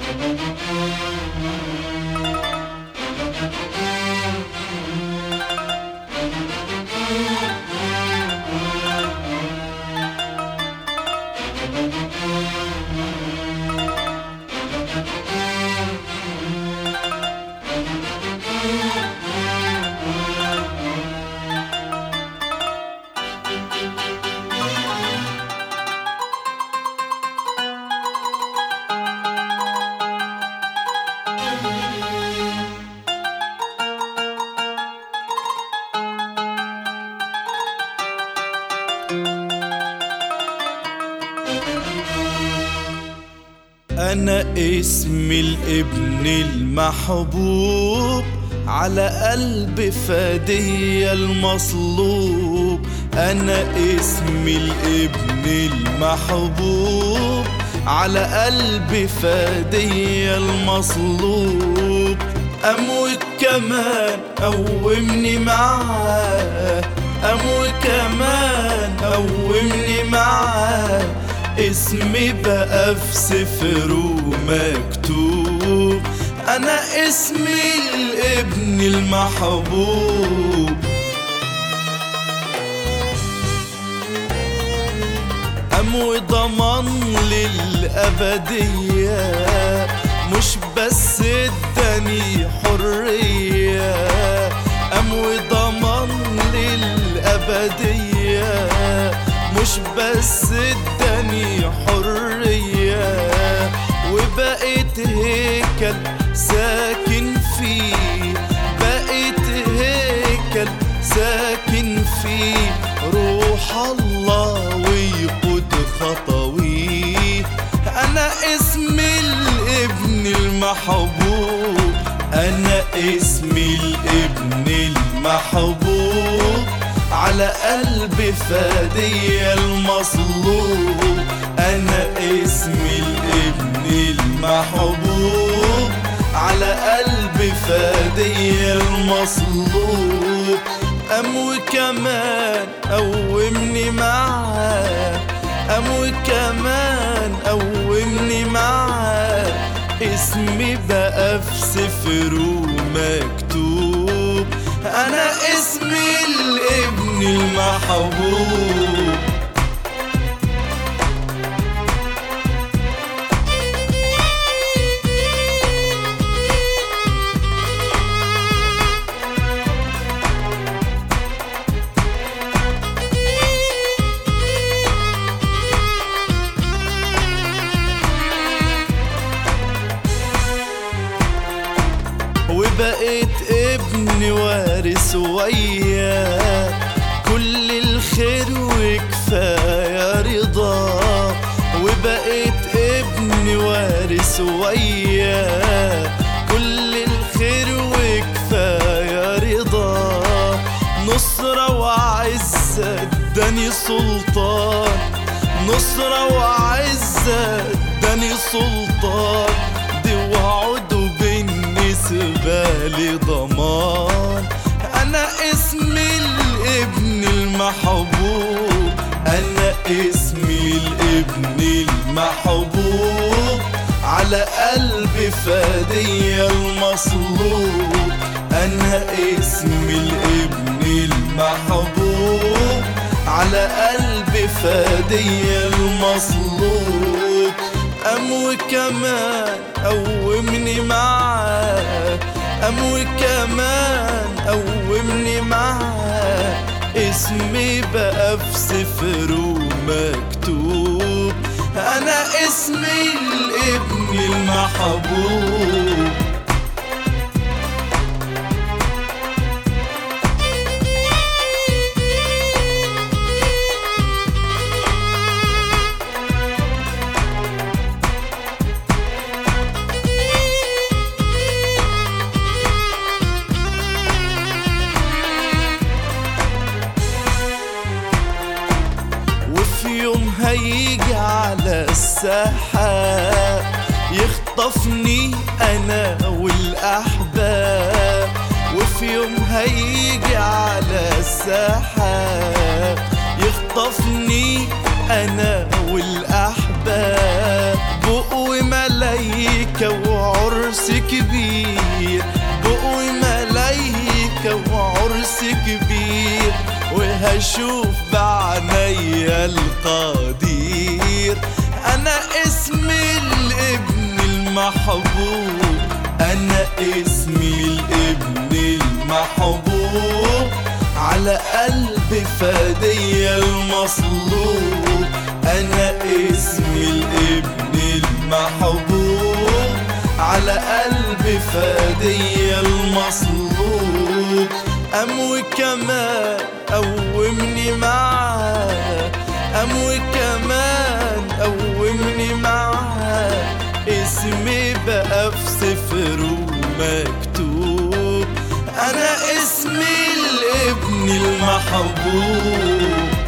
أنا اسمي الابن المحبوب على قلب فدية المصلوب أنا اسمي الابن المحبوب على قلب فدية المصلوب أموت كمان قومني معاه أموت كمان قومني معاه اسمي بقى في سفر ومكتوب انا اسمي الابن المحبوب أموي ضمان للأبدية مش بس اداني حرية أموي ضمان للأبدية مش بس اداني حرية وبقيت هيكل ساكن فيه بقيت هيكل ساكن فيه روح الله ويقود خطويه انا اسمي الابن المحبوب انا اسمي الابن المحبوب على قلب فدية المصلوب أنا اسمي الابن المحبوب على قلب فدية المصلوب أموي كمان قومني معاه أموي كمان قومني معاه اسمي بقى في سفر ومكتوب أنا اسمي الابن المحبوب وبقيت ابن وارث وياه كل الخير وكفاية رضا وبقيت ابن وارث وياه كل الخير وكفاية رضا نصرة وعزة اداني سلطان نصرة وعزة اداني سلطان دي وعده بالنسبة لي ضمان أنا اسمي الابن المحبوب أنا اسمي الابن المحبوب على قلب فدية المصلوب أنا اسمي الابن المحبوب على قلب فدية المصلوب أموي كمان قومني معاه أموي كمان قومني معاه اسمي بقى في سفر ومكتوب أنا اسمي الابن المحبوب وفي يوم هيجي على السحاب يخطفني انا والاحباب وفي يوم هيجي على السحاب يخطفني انا والاحباب بقوا ملايكه هشوف بعنايا القدير انا اسمي الابن المحبوب انا اسمي الابن المحبوب على قلب فدي المصلوب انا اسمي الابن المحبوب على قلب فدي المصلوب قام وكمان قومني معاه قام وكمان قومني معاه اسمي بقى في سفره مكتوب انا اسمي الابن المحبوب